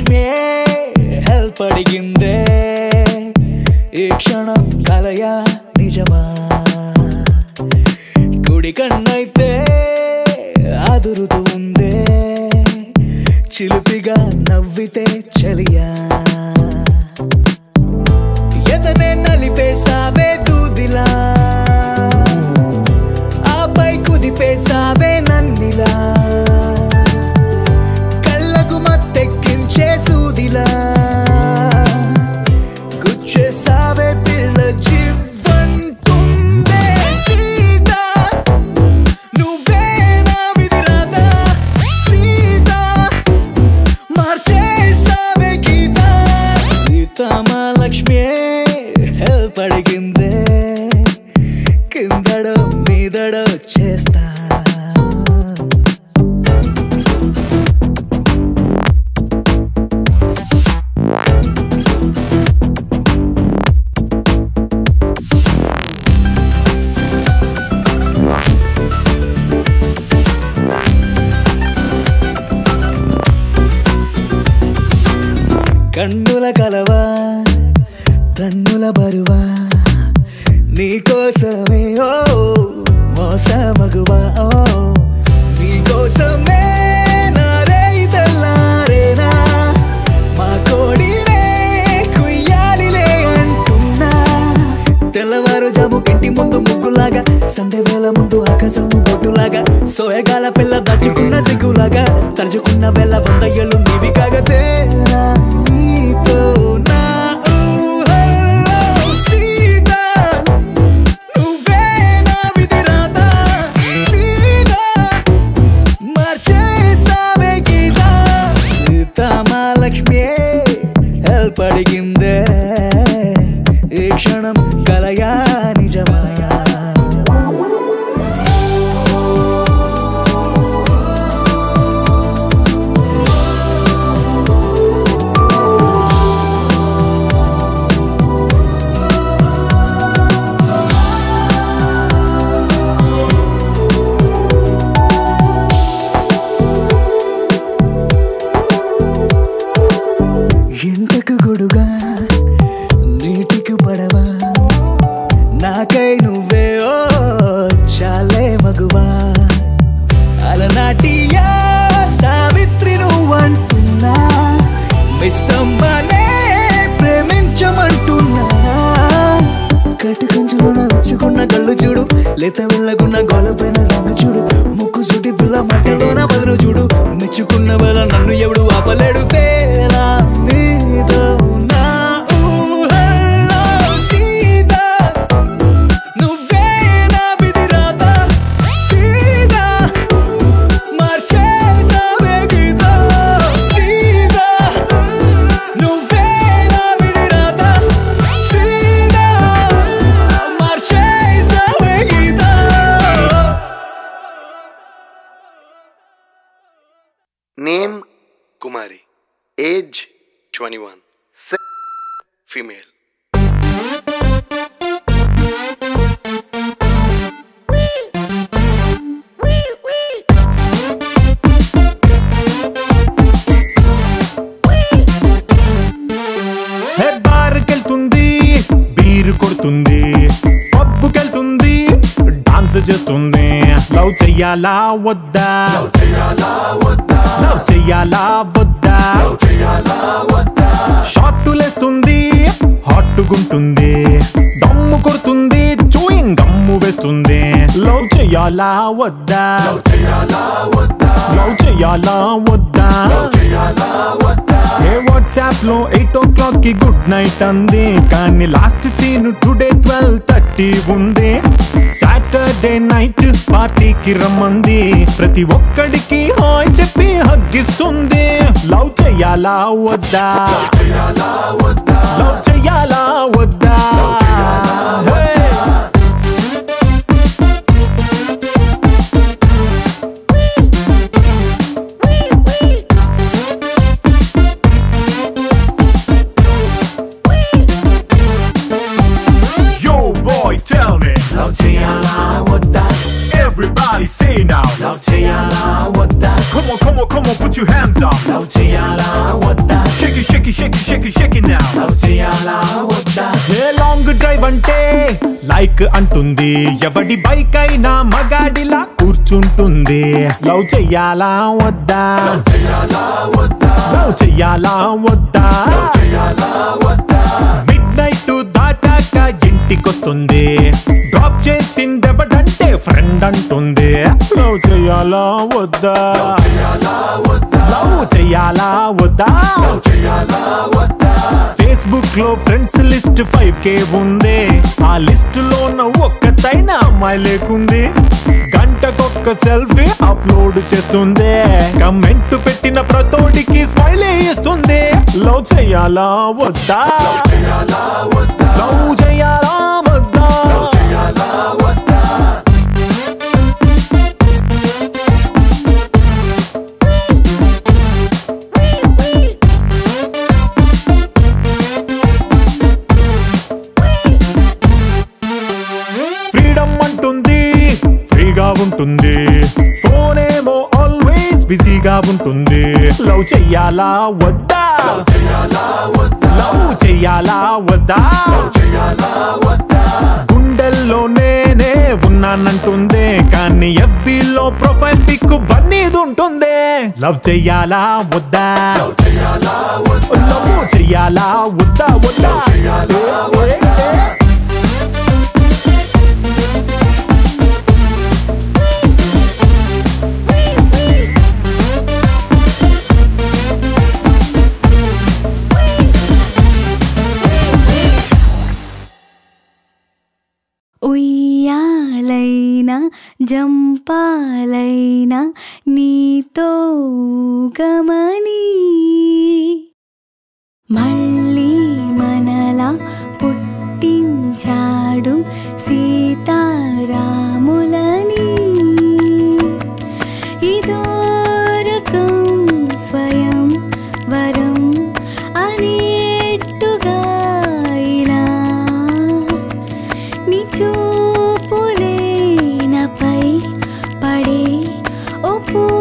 Mahalakshmi help అడిగిందే ఈ క్షణం కలయా నిజమా కుడి కన్నైతే అదురుతూ ఉందే చిలిపిగా నవ్వితే చలియా ఎదనే నలిపేసావే దూదిలా ఆపై కుదిపేసావే నన్నిలా కళ్ళకు మత్తెక్కించే సూదిలా గుచ్చేసావే పిల్ల జీవంటుందే సీతా నువ్వే నా విధి రాదా సీతా మార్చేసావే గీత సీతామహాలక్ష్మి హెల్ప్ అడిగిందే కిందడో మీదడో చేస్తా కన్నుల కలవా తన్నుల బరువా నీకోసమే ఓ మోసమగువా ఓ నీకోసమే నారే తెల్లారేనా మా కోడినే కుయ్యాలిలే అంటున్నా తెల్లవారు జాము ఇంటి ముందు ముగ్గులాగా సండే వేళ ముందు ఆకాశము బొట్టులాగా సోయగాల పిల్ల దాచుకున్న సిగ్గులాగా తలుచుకున్న వేళ వంద ఏళ్ళు నీవి కాగతేరా నీతో నా ఊహల్లో సీతా నువ్వే నా విధి రాదా సీతా మార్చేసావే గీత సీతామహాలక్ష్మి హెల్ప్ అడిగిందే ఈ క్షణం కలయా నిజమా ఎంటకు గొడుగా నీటికి పడవా నాకై నువ్వే ఓ చాలే మగువా అలనాటియా సావిత్రి నువ్వంటున్నా మిస్సమ్మనే ప్రేమించమంటున్నా కట్టుకంచులోన విచ్చుకున్న కళ్ళు చూడు లేత వెళ్ళకున్న గోలపైన రంగు చూడు ముక్కు సుటి పిల్ల మట్టలోన బదులు చూడు మెచ్చుకున్న వేళ నన్ను ఎవడు ఆపలేడు తేలా నీతో నా ఊహల్లో సీతా నువ్వే నా విధి రాదా సీతా మార్చేసావే గీత సీతా నువ్వే నా విధి రాదా సీతా మార్చేసావే గీత name Kumari age twenty one female hey బార్కెళ్తుంది బీరు కొడుతుంది పబ్బుకెళ్తుంది డాన్స్ చేస్తుంది లవ్ చెయ్యాలా వద్దా లవ్ చెయ్యాలా వద్దా షార్టులేస్తుంది హాట్టుగుంటుంది దమ్ము కొడుతుంది చూయింగ్ గమ్ము వేస్తుంది లవ్ చెయ్యాలా వద్దా లవ్ చెయ్యాలా వద్దా ఏ వాట్సాప్ లో ఎయిట్ ఓ క్లాక్ కి గుడ్ నైట్ అంది కానీ last seen today twelve thirty ఉంది సాటర్డే నైట్ పార్టీకి రమ్మంది ప్రతి ఒక్కడికి హాయ్ చెప్పి హగ్గిస్తుంది లవ్ చెయ్యాలా వద్దా లవ్ చెయ్యాలా వద్దా Hey! Yo, boy, tell me. Love చేయాలా వద్దా Everybody say now. లవ్ చేయాలా వద్దా Come on, come on, come on, put your hands up. Love చేయాలా వద్దా baby shake it now love చేయాలా వద్దా ఏ లాంగ్ డ్రైవ్ అంటే లైక్ అంటుంది ఎవడి బైక్ అయినా మగాడిలా కూర్చుంటుంది లవ్ చెయ్యాలా వద్దా లవ్ చెయ్యాలా వద్దా మిడ్ నైట్ దాటాక ఇంటికొస్తుంది డ్రాప్ చేసిందెవడంటే ఫ్రెండ్ అంటుంది లవ్ చెయ్యాలా వద్దా లవ్ చెయ్యాలా వద్దా ఫేస్బుక్ లో ఫ్రెండ్స్ లిస్ట్ ఫైవ్ కే ఉంది ఆ లిస్ట్ లోన ఒక్కతైన అమ్మాయి లేకుంది గంటకొక్క సెల్ఫీ అప్లోడ్ చేస్తుంది కమెంట్ పెట్టిన ప్రతోడికి స్మైల్ ఇస్తుంది లవ్ చెయ్యాలా వద్దా లవ్ చెయ్యాలా వద్దా ఫ్రీడమ్ అంటుంది ఫ్రీగా ఉంటుంది ఫోన్ ఏమో ఆల్వేస్ బిజీగా ఉంటుంది లవ్ చెయ్యాలా వద్దా లవ్ చెయ్యాలా వద్దా గుండెల్లో నేనే ఉన్నానంటుంది కానీ ఎఫ్బీలో ప్రొఫైల్ పిక్ బన్నీది ఉంటుంది లవ్ చెయ్యాలా వద్దా లవ్ చెయ్యాలా వద్దా వద్దా ఏ, ఏ, ఏ. ఉయ్యాలైనా జంపాలైనా నీతో గమని మళ్ళీ మనలా పుట్టించాడు సీతారాములని ఇదో రకం స్వయం వరం అనేట్టుగా ఇలా నీ చూపులే నాపై పడే ఓ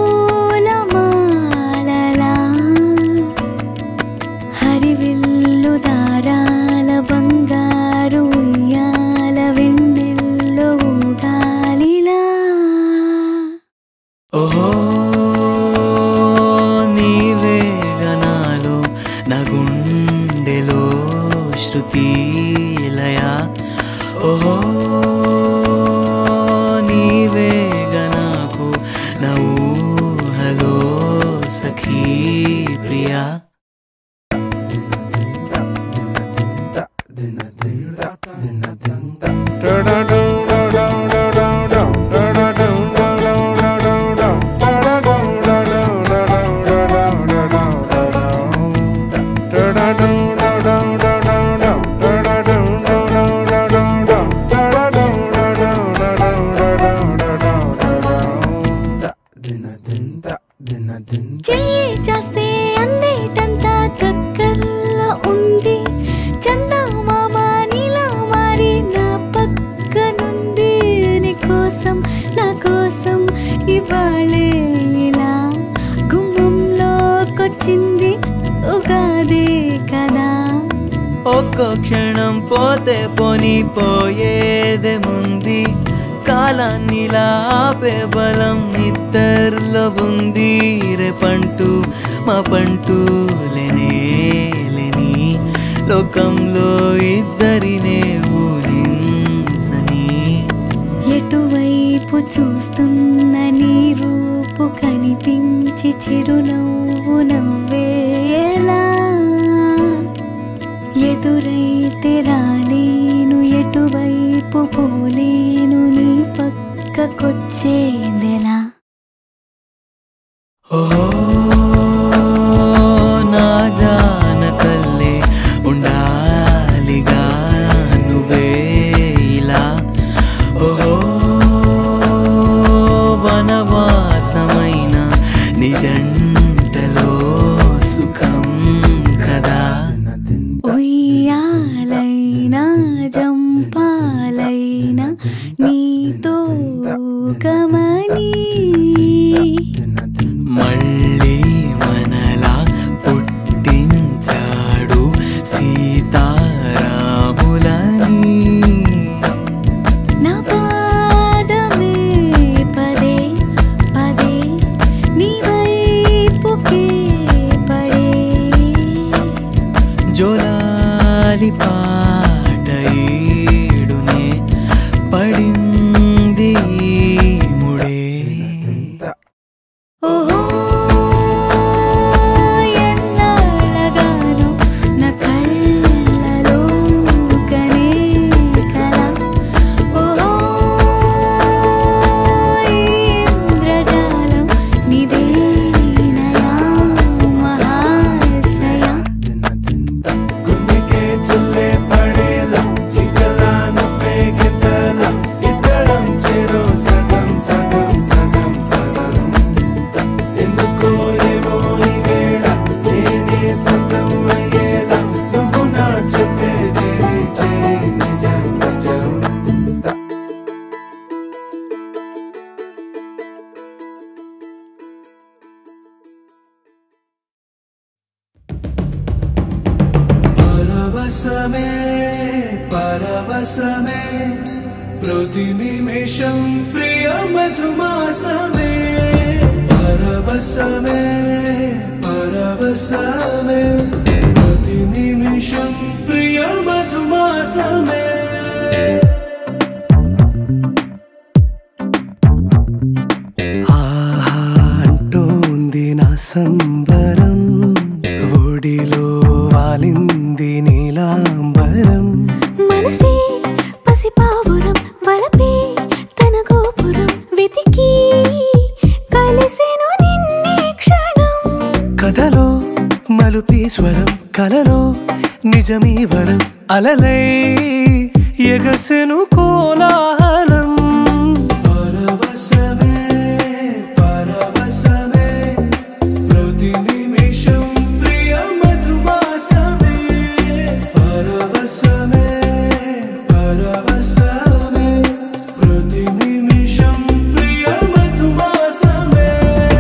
పూలమాలలా హరివిల్లు దారాల బంగారు ఉయ్యాల వెన్నెల్లో ఊగాలిలా ఓహో నీవే గనాలు నా గుండెలో శృతి లయ ఓహో నీవే గనాకు నా ఊహలో సఖీ ప్రియా చెయ్యి చేస్తే అందేటంతా దగ్గరలో ఉంది చందమామ నీలా మారి నా పక్కనుంది నీ కోసం నా కోసం ఇవాళే ఇలా గుమ్మంలోకొచ్చింది ఉగాదే కదా ఒక్కో క్షణం పోతే పోని పోయేదేముంది కాలాన్నిలా ఆపే బలం ఇద్దరిలో ఉంది రేపంటూ మా పంటూ లేనే లేని లోకంలో ఇద్దరినే ఊహించని ఎటువైపు చూస్తున్న నీ రూపు కనిపించి చిరునవ్వు నవ్వేలా ఎదురైతే రాలేను ఎటువైపు పోలేను నీ పక్కకొచ్చేదెలా ఓహో నా జానకల్లే ఉండాలిగా నువ్వే ఇలా ఓహో వనవాసమైన నిజంటలో సుఖం కదా ఉయ్యాలైనా జంపాలైనా నీతో గమని జోలాలి పాట ఏడునే పడింది ముడే ఓహో ఎన్నాళ్ళగానో నా కళ్ళలో కనే కల ఓహో ఇంద్రజాలం నిదేనయా మహాశయ గుండెకే చుల్లే పడేలా చిక్కలా నువ్వే గెంతలా ఇద్దరం చెరో సగం సగం సగం సగం ఎందుకో ఏమో ఈ వేళ నేనే సొంతం అయ్యేలా నువ్వు నా చెంతే చేరి చేరి నిజం నిజం పరవశమే పరవశమే ప్రతి నిమిషం ప్రియ మధుమాసమే పరవశమే పరవశమే ప్రతి నిమిషం ప్రియ మధుమాసమే ఆహా అంటోంది నా సంబరం ఒడిలో వాలింది నీలాంబరం మనసే పసిపావురం వలపే తన గోపురం వెతికి కలిసెను నిన్నే క్షణం కథలో మలుపి స్వరం కలలో నిజమీ వరం అలలై ఎగసెను కోలాహలం పరవశమే పరవశమే ప్రతి నిమిషం ప్రియ మధుమాసమే పరవశమే పరవశమే ప్రతి నిమిషం ప్రియ మధుమాసమే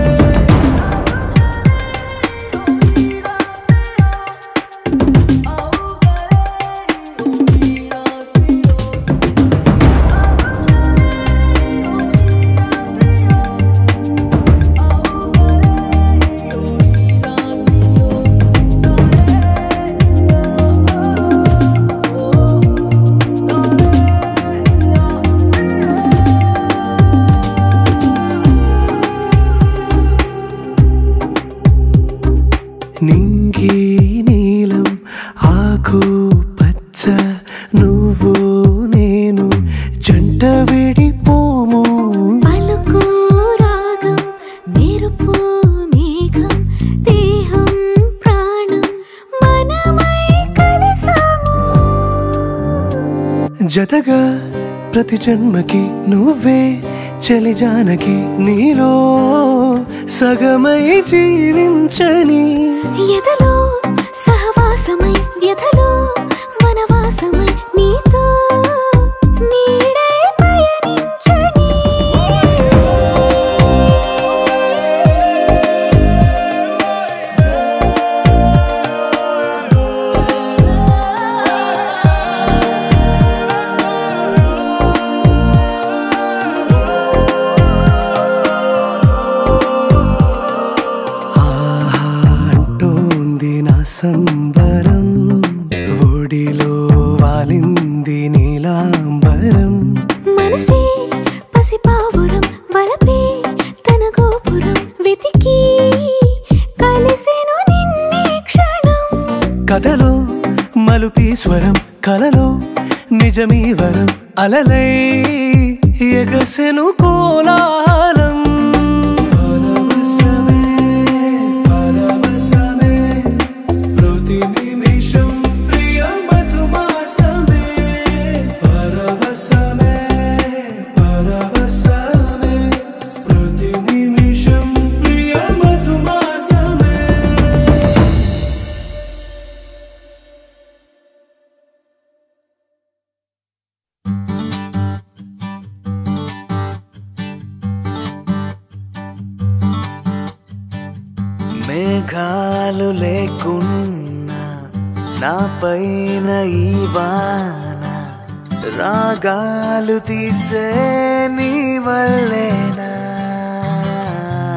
నింగి నీలం ఆకు పచ్చ నువ్వు నేను జంట విడిపోము పలుకు రాగం మెరుపు మేఘం దేహం ప్రాణం మనమై కలిసాము జతగా ప్రతి జన్మకి నువ్వే చలి జానకి నీలో సగమై జీవించని ఎదలో సహవాసమై వ్యధలో వనవాసమై నీతో నీడై పయనించని ఆహా అంటోంది నా సంబరం ఒడిలో వాలింది నీలాంబరం మనసే పసిపావురం వలపే తన గోపురం వెతికి కలిసెను నిన్నే క్షణం కథలో మలుపి స్వరం కలలో నిజమీ వరం అలలై ఎగసెను కోలాహలం పరవశమే పరవశమే ప్రతి నిమిషం ప్రియ మధుమాసమే పరవశమే పరవశమే ప్రతి నిమిషం ప్రియ మధుమాసమే మేఘాలు లేకున్నా నా పైన ఈ వాన రాగాలు తీసే నీ వల్లేనా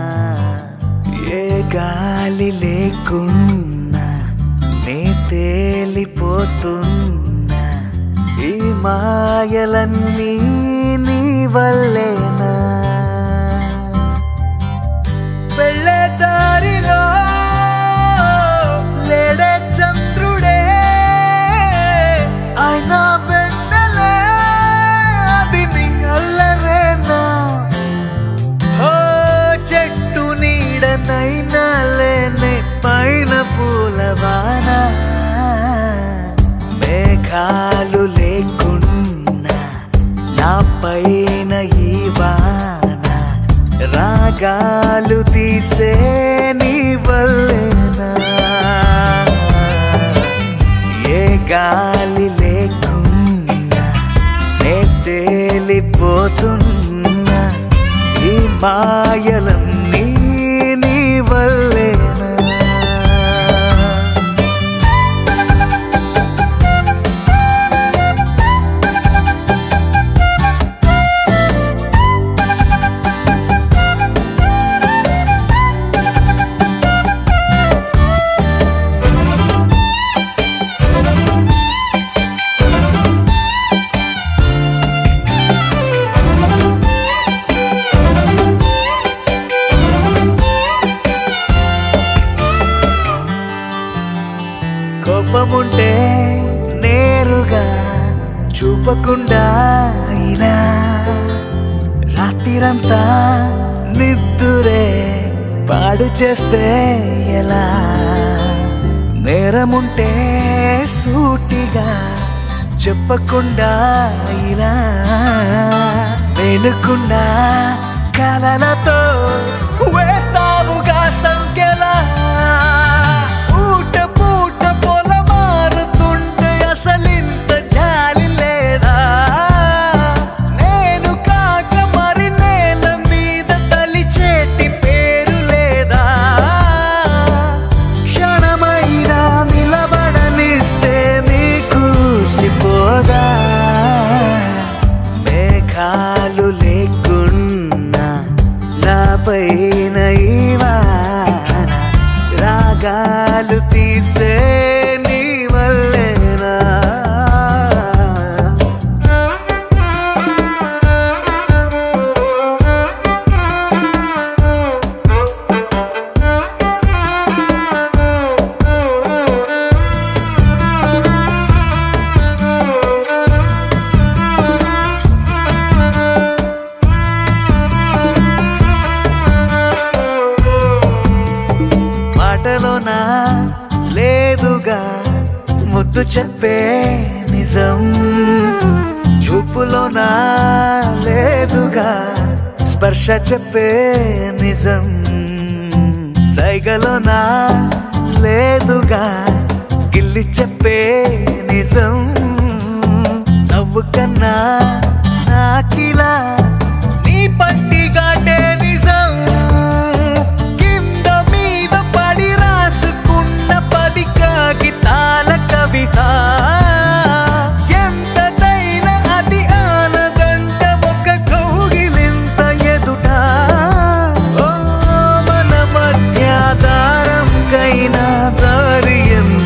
ఏ గాలి లేకున్నా నే తేలిపోతున్నా పోతున్నా ఈ మాయలన్నీ నీ వల్లేనా వెళ్ళే దారిలో లేడే చంద్రుడే అయినా వెన్నెలే అది నీ అల్లరేనా ఓ చెట్టు నీడనైనా లేనే పైన పూలవాన మేఘాలు లేకున్నా నా పైన ఈ వాన రాగాలు తీసే నీ వల్లేనా ఏ గాలి లేకున్నా నే తేలిపోతున్నా ఈ మాయలన్నీ నీ వల్లేనా కోపముంటే నేరుగా చూపకుండా ఇలా రాత్రిరంతా నిద్దురే పాడు చేస్తే ఎలా నేరముంటే సూటిగా చెప్పకుండా ఇలా వెలుకుండా కలలతో వేస్తావుగా సంఖ్యలా పూట పూట పొల మారుతుంటే అసలింత జాలి లేదా నేను కాక మరి నేల మీద తలిచేటి పేరు లేదా క్షణమైనా నిలబడనిస్తే మీకు సిపోదా మేఘాలు లేకున్నా నా పైన ఈ వాన రాగాలు తీసే నీ వల్లేనా మాటలోనా లేదుగా ముద్దు చెప్పే నిజం చూపులోనా లేదుగా స్పర్శ చెప్పే నిజం సైగలోనా లేదుగా గిల్లి చెప్పే నిజం నవ్వు కన్నా నాకిలా నీ పట్టి కాటే నిజం కింద మీద పడి రాసుకున్న పది కాగితాల కవిత ఎంతదైనా అది ఆనదంట ఒక కౌగిలింత ఎదుట ఓ మన మధ్య దారం కైనా దారి ఎంత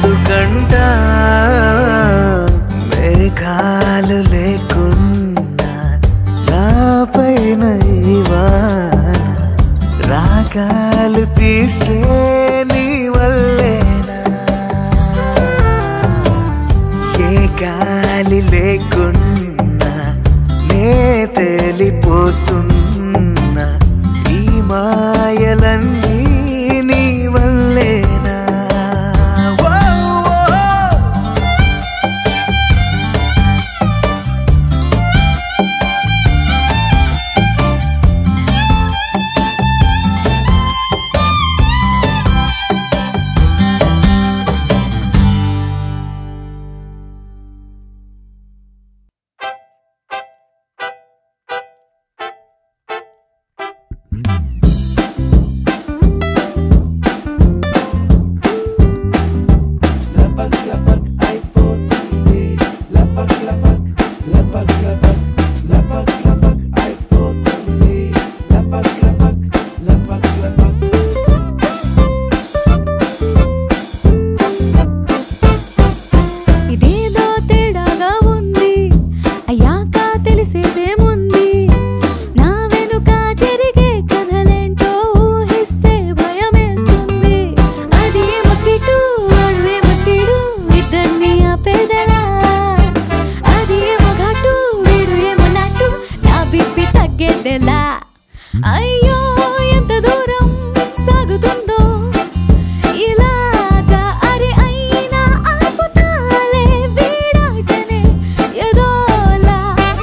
చెప్పేదలా అది ఏమో ఘాటు వీడు ఏమో నాటు నా బిప్పి తగ్గేదెలా అయ్యో ఎంత దూరం సాగుతుందో ఇలాగా అరే అయినా ఆపుతాలే వీడాటనే ఏదోలా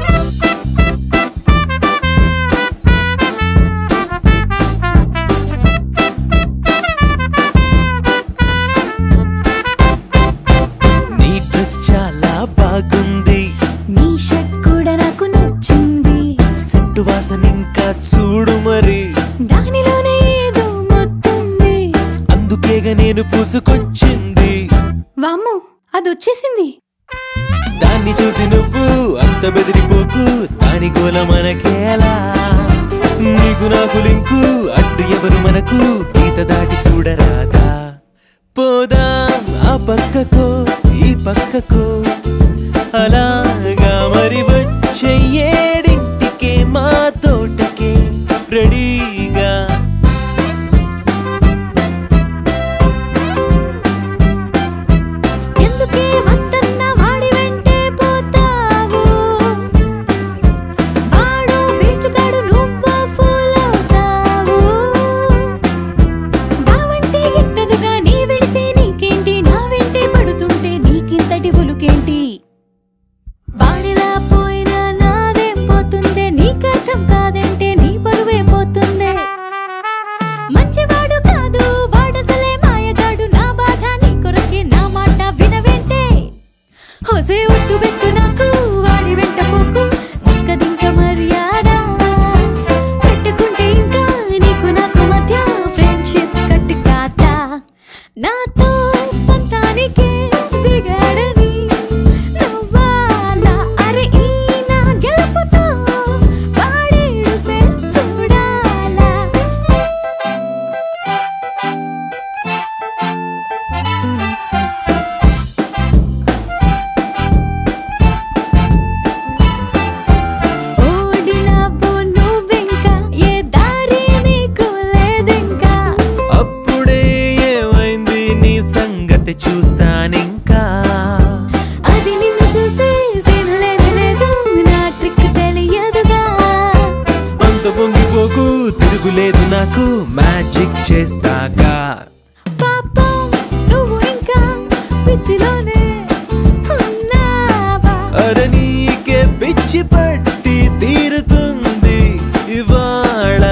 నీ డ్రెస్ చాలా బాగుంది నీ షర్ట్ కూడా నాకు నచ్చింది సెంటు వాసన ఇంకా చూడు మరి దానిలోనే ఏదో మొత్తుంది అందుకేగా నేను పూసుకొచ్చింది వామ్ము అది వచ్చేసింది దాన్ని చూసి నువ్వు అంత బెదిరిపోకు దాని గోల మనకేలా నీకు నాకు లింకు అడ్డు ఎవరు మనకు గీత దాటి చూడరాదా పోదాం ఆ పక్కకో ఈ పక్కకో అలాగా మరి వచ్చే ఏడింటికే మా తోటకే రెడీగా ఎందుకే వద్దన్న వాడి వెంటే పోతావు వాడు వేస్ట్ కాడు నువ్వు ఫూల్ అవుతావు బావంటే గిట్టదుగా నీ వెళితే నీకేంటి నా వెంటే పడుతుంటే నీకింతటి బులుకేంటి వాడిలా పోయినా నాదేం పోతుందే నీకర్థం కాదంటే నీ పరువే పోతుందే మంచివాడు కాదు వాడసలే మాయగాడు నా బాధ నీ కొరకే నా మాట వినవేంటే హోసే ఒట్టు పెట్టు నాకు వాడి వెంట పోకు ఒక్కదింక మర్యాద పెట్టుకుంటే ఇంకా నీకు నాకు మధ్య ఫ్రెండ్షిప్ కట్టు కాదా నాతో పంతానికే దిగాడని నవ్వాలా అరే ఈ నా గెలుపుతో వాడేడుపే చూడాలా ఓడినావు నువ్వింకా ఏ దారి నీకు లేదింకా అప్పుడే ఏమైంది నీ సంగతి చూస్తానింకా అది నిన్ను చూసే సీనులేనే లేదు నా ట్రిక్ తెలియదుగా అంత పొంగిపోకు తిరుగులేదు నాకు మ్యాజిక్ చేస్తాగా పాపం నువ్వు ఇంకా పిచ్చిలోనే ఉన్నావా అరే నీకే పిచ్చి పట్టి తీరుతుంది ఇవాళ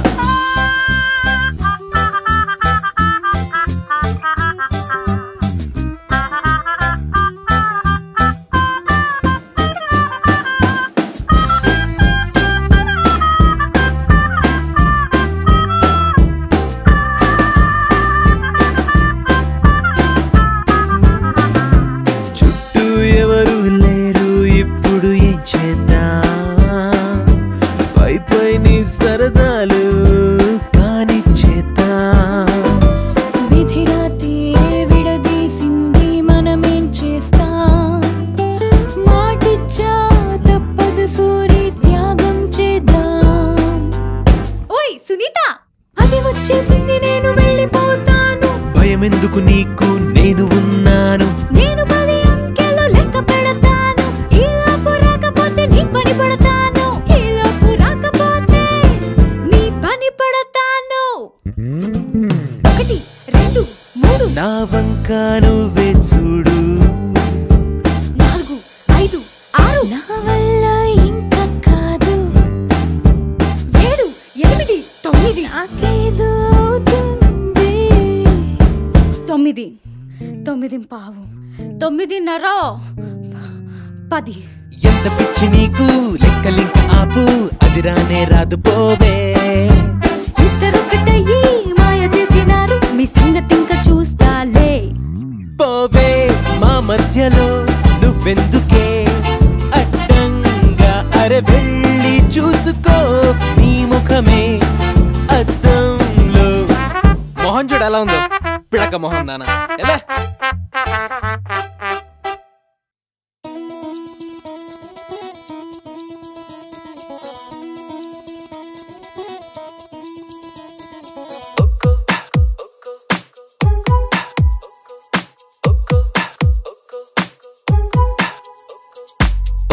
చుట్టూ ఎవరు లేరు ఇప్పుడు ఏం చేద్దాం పై పై నీ సరదాలు కానిచ్చేద్దాం విధిరాతే విడదీసింది మనమేం చేస్తాం మాటిచ్చా తప్పదు సూరి త్యాగం చేద్దాం ఓయ్ సునీత అది వచ్చేసింది నేను వెళ్ళిపోతాను భయమెందుకు నీకు నేను ఉన్నాను నేను పది అంకెలు లెక్క పెడతాను ఈలోపు రాకపోతే నీ పని పడతాను ఈలోపు రాకపోతే నీ పని పడతాను ఒకటి రెండు మూడు నా వంక నువ్వే చూడు నాలుగు ఐదు ఆరు నా వల్ల ఇంకా కాదు ఏడు ఎనిమిది తొమ్మిది నాకేదో అవుతుంది తొమ్మిది తొమ్మిది పావు తొమ్మిదిన్నర పది ఎంత పిచ్చి నీకు లెక్కలింక ఆపు అది రానే రాదు పోవే ఇద్దరొకటయ్యి మాయ చేసినారు మీ సంగతి ఇంకా చూస్తాలే పోవే మా మధ్యలో నువ్వెందుకే అడ్డంగా అరే వెళ్ళి చూసుకో నీ ముఖమే అద్దంలో మొహం చూడు ఎలా ఉందో పిడక మొహం దానా ఎలా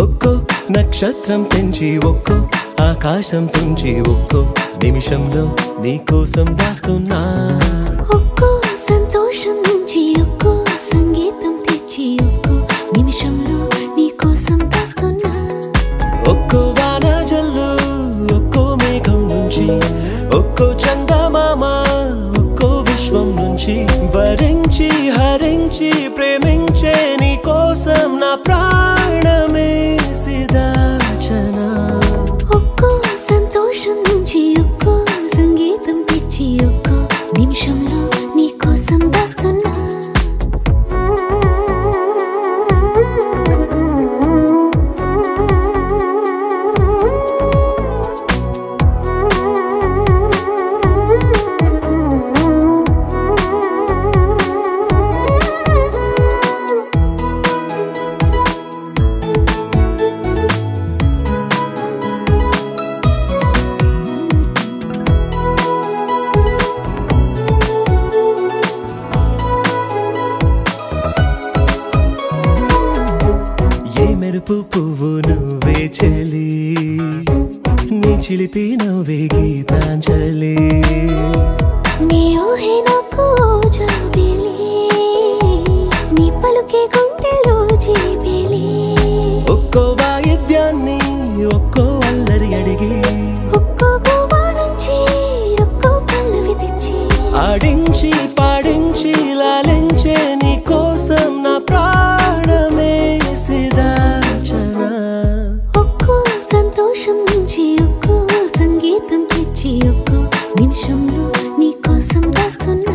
ఒక్కో నక్షత్రం పెంచి ఒక్కో ఆకాశం పెంచి ఒక్కో నిమిషంలో నీకోసం దాస్తున్నా ఒక్కో సంతోషం నుంచి ఒక్కో సంగీతం తెచ్చి ఒక్కో నిమిషంలో నీ కోసం దాస్తున్నా ఒక్కో వాన జల్లు ఒక్కో మేఘం నుంచి ఒక్కో చందమామ ఒక్కో విశ్వం నుంచి భరించి హరించి ప్రేమించే నీ కోసం నా ప్రాణమే సిదాచనా ఒక్కో సంతోషం నుంచి ఒక్కో సంగీతం తెచ్చి ఒక్కో నిమిషంలో నీ కోసం దాస్తున్నా ఏ మెరుపు పువ్వు నువ్వే చెలి నీ చిలిపి నవ్వే గీతాంజలి నీ ఊహే నాకు జాబిలి నీ పలుకే గుండెలో జీబిలి ఒక్కో వాయిద్యాన్ని ఒక్కో అల్లరి అడిగి ఒక్కో గోవా నుంచి ఒక్కో పల్లవి తెచ్చి ఆడించి పాడించి లాలించే నీ కోసం నా ప్రాణమే సిదాచనా ఒక్కో సంతోషం నుంచి ఒక్కో సంగీతం తెచ్చి ఒక్కో నిమిషంలో నీ కోసం దాస్తున్నా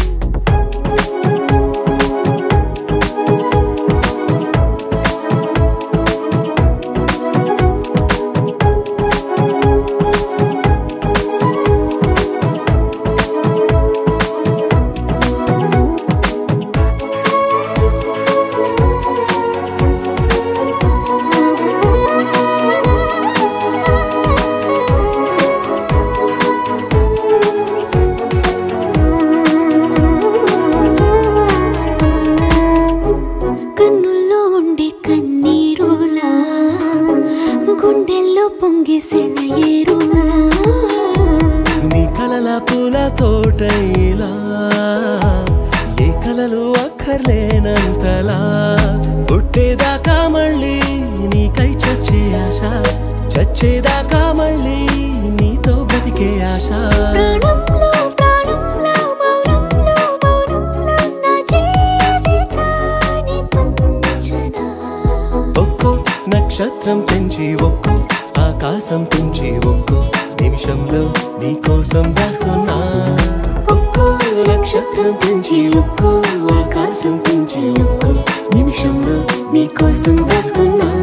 కన్నుల్లో ఉండే కన్నీరులా గుండెల్లో పొంగే సెలయేరులా నీ కలల పూల తోటైలా ఏ కలలు అక్కర్లేనంతలా పుట్టేదాకా మళ్ళీ నీకై చచ్చే ఆశ చచ్చేదాకా మళ్ళీ నీతో బ్రతికే ఆశ ప్రాణంలో ప్రాణంలో మౌనంలో మౌనంలో నా జీవితాన్ని పంచనా ఒక్కో నక్షత్రం పెంచి ఒక్కో ఆకాశం పెంచి ఒక్కో నిమిషంలో నీకోసం దాస్తున్నా ఒక్కో నక్షత్రం పెంచి ఒక్కో ఆకాశం పెంచి ఒక్కో నిమిషంలో నీకోసం దాస్తున్నా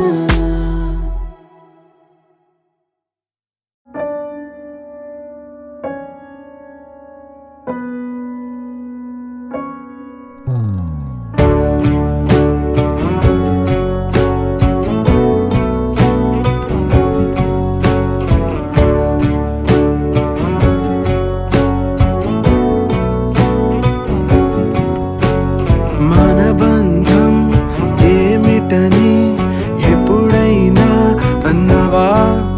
మన బంధం ఏమిటని ఎప్పుడైనా అన్నవా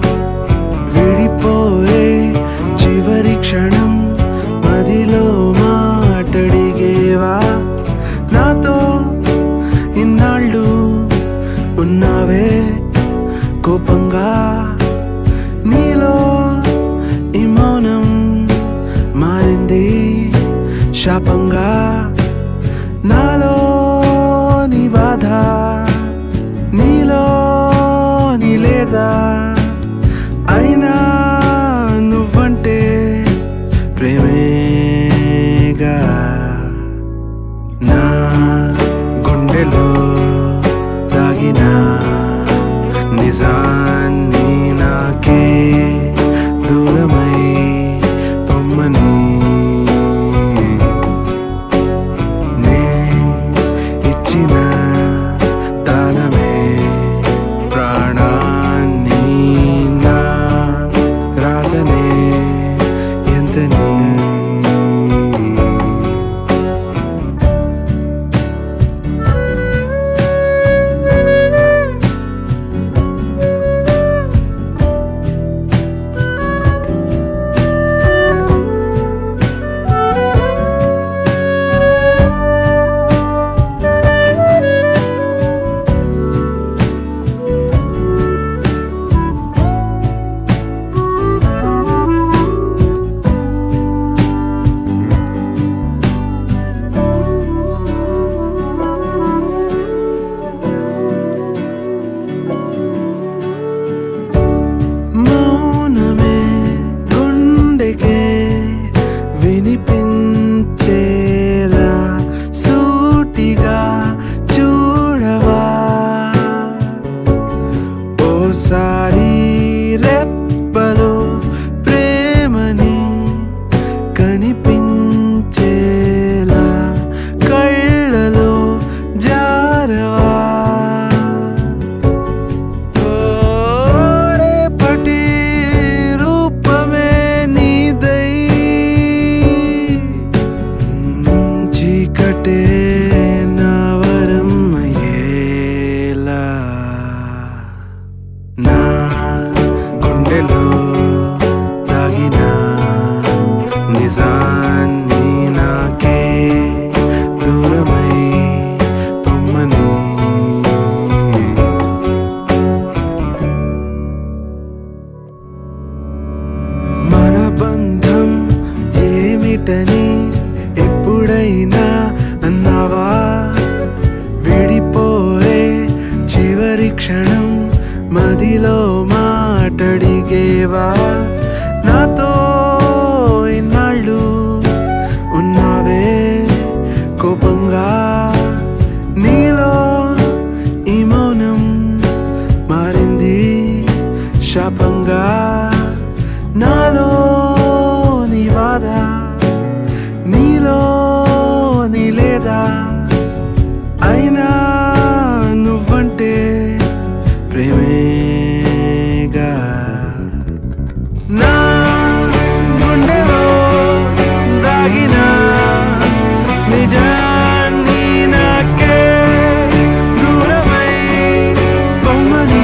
విడిపోయే చివరి క్షణం మదిలో మాటడిగేవా నాతో ఇన్నాళ్ళు ఉన్నావే కోపంగా నీలో ఈ మౌనం మారింది శాపంగా నాలో నీ బాధ నీలో నీ లేదా అయినా నువ్వంటే ప్రేమేగా నా గుండెలో దాగిన నిజాన్ని నాకే దూరమై పొమ్మని నే ఇచ్చిన దానమే ప్రాణాన్ని నా రాతనే ఎంతని క్షణం మదిలో మాటడిగేవా నాతో ఇన్నాళ్ళు ఉన్నావే కోపంగా నీలో ఈ మౌనం మారింది శాపంగా నాలో నీ బాధ నీలో నీ లేదా అయినా నువ్వంటే ప్రేమేగా నా గుండెలో దాగిన నిజాన్ని నాకే దూరమై పొమ్మని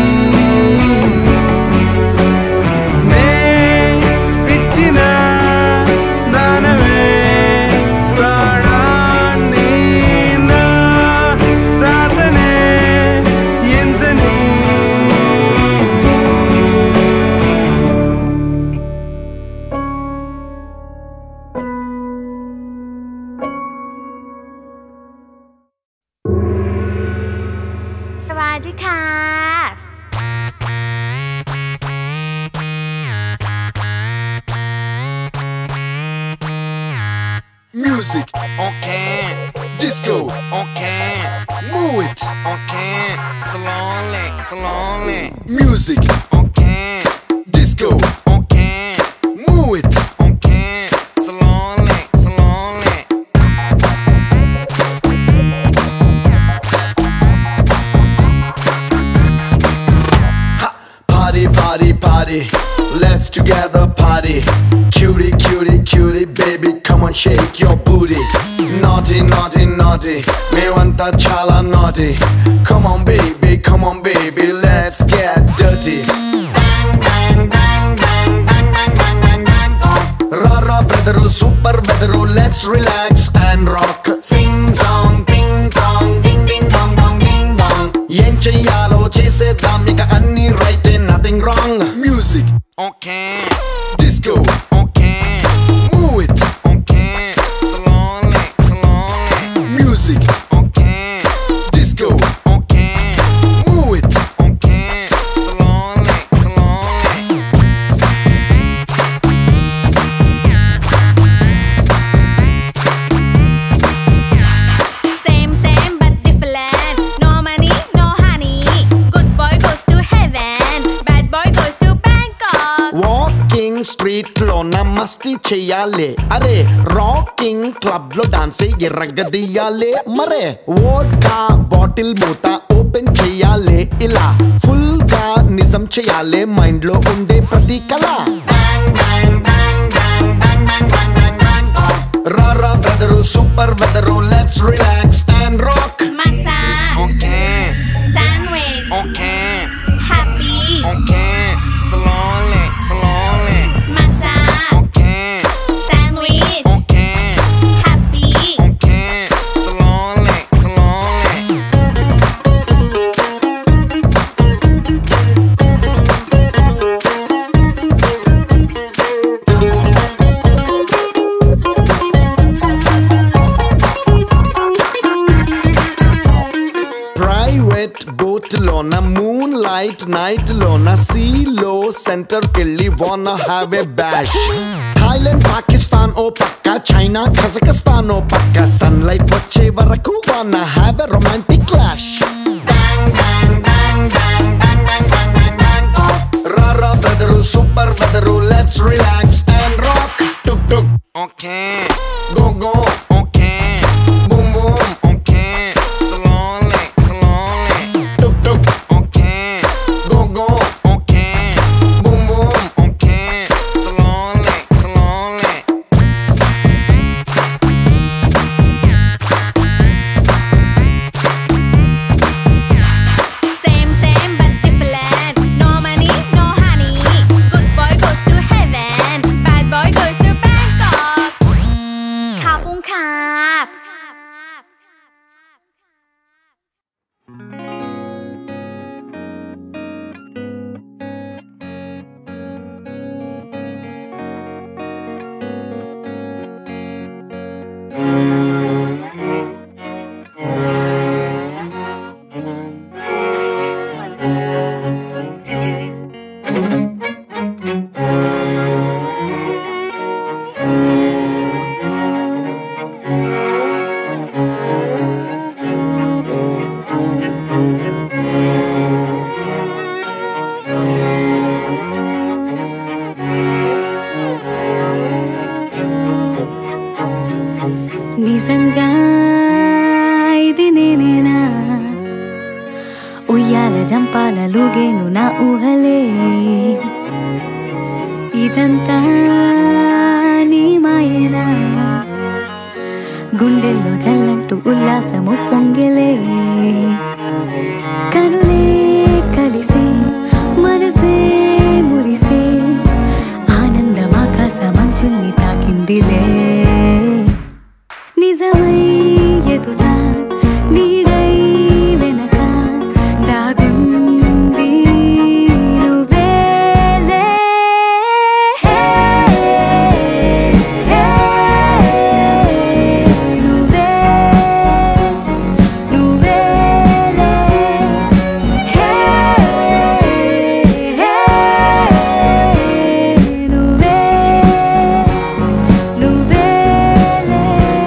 నే ఇచ్చిన దానమే ప్రాణాన్ని నా రాతనే ఎంతని สวัสดีค่ะ Music on can, disco on can, move it on can, slowly, slowly. Music on can, disco on can, move it on can, slowly, slowly. Party, party, party. Let's together party. Cutie, cutie, cutie, baby, come on, shake your booty. Naughty, naughty, naughty. మేమంతా చాలా naughty. Come on, baby, come on, baby, let's get dirty. Ra ra brother, super weather, let's relax and rock. Sing song, ding dong, ding ding dong dong ding dong. ఏం చెయ్యాలో చేసేద్దాం ఇక అన్ని right nothing wrong music okay disco okay move it okay slowly slowly music okay disco okay move it okay slowly slowly Same, same, but different. No money, no honey. Good boy goes to heaven. Bad boy goes to Bangkok. Walking street లో నా మస్తీ చెయ్యాలి అరే rocking club లో dance ఎర్రగదీయాలి మరే vodka bottle మూత open చెయ్యాలి ఇలా ఫుల్ గా నిజం చెయ్యాలి మైండ్ లో ఉండే ప్రతి కళ రారా brother super weather let's relax and rock Masa. Okay Sandwich. Okay Happy. Okay slowly slowly Masa. Okay Sandwich. Okay Happy. Okay, slowly, slowly. Private boat లోన మూన్ లైట్ నైట్ లోన సీ లో సెంటర్ కెళ్ళి wanna have a bash Thailand Pakistan ఓ పక్క China Kazakhstan ఓ పక్క sun light వచ్చే వరకు wanna have a romantic clash రారా brother super weather let's relax and rock tuk tuk okay go go okay boom boom okay slowly slowly tuk tuk okay go go okay boom boom okay slowly slowly Same, same, but different. No money, no honey. Good boy goes to heaven. Bad boy goes to Bangkok. ขอบคุณครับ ఆ జంపాల జంపాల లూగేను నా ఊహలే ఇదంతా నీ మాయేనా గుండెల్లో జల్లంటూ ఉల్లాసము పొంగెలే కనులే కలిసి మనసే మురిసే ఆనందమాకాశ మంచుల్ని తాకిందిలే నిజమై ఎదుట నీడై వెనక దాగుంది నువ్వేలే నువ్వే నువ్వేలే నువ్వే నువ్వేలే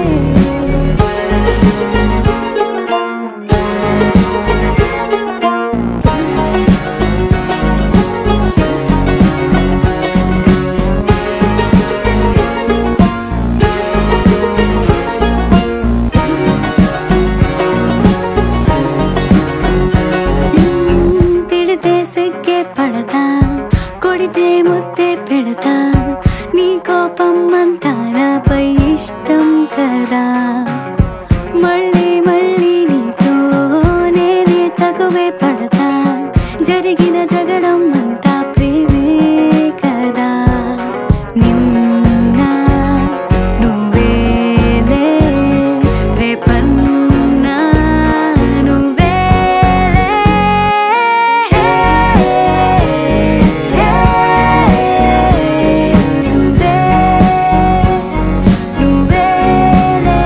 తిడితే సెగ్గే పడతా కొడితే ముద్దే పెడతా నీ కోపం అంతా నాపై ఇష్టం కదా మళ్ళీ మళ్ళీ నీతో నేనే తగువే పడతా జరిగిన జగడం అంతా ప్రేమే కదా నిన్న నువ్వేలే రేపన్నా నువ్వేలే నువ్వే నువ్వేలే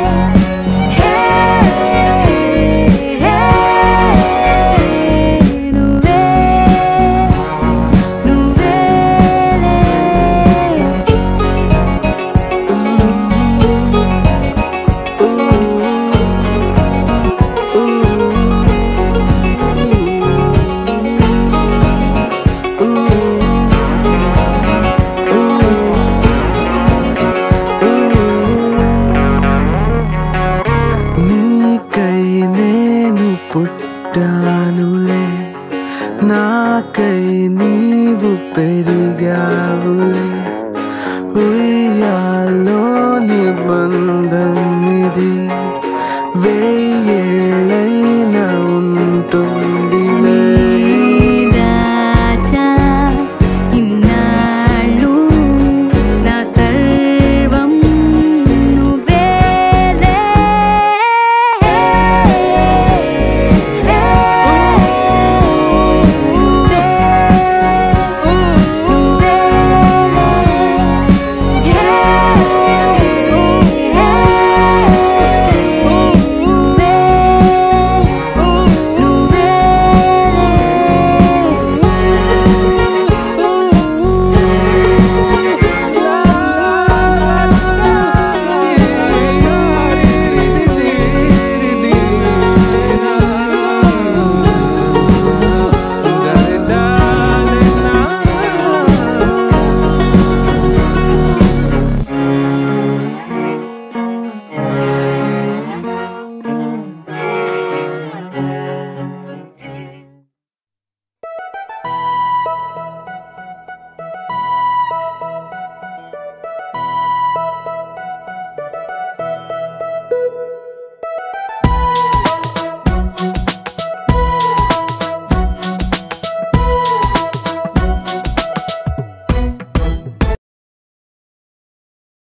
నువ్వే నువ్వేలే నీకై నేను పుట్టానులే నాకై నీవు పెరిగావులే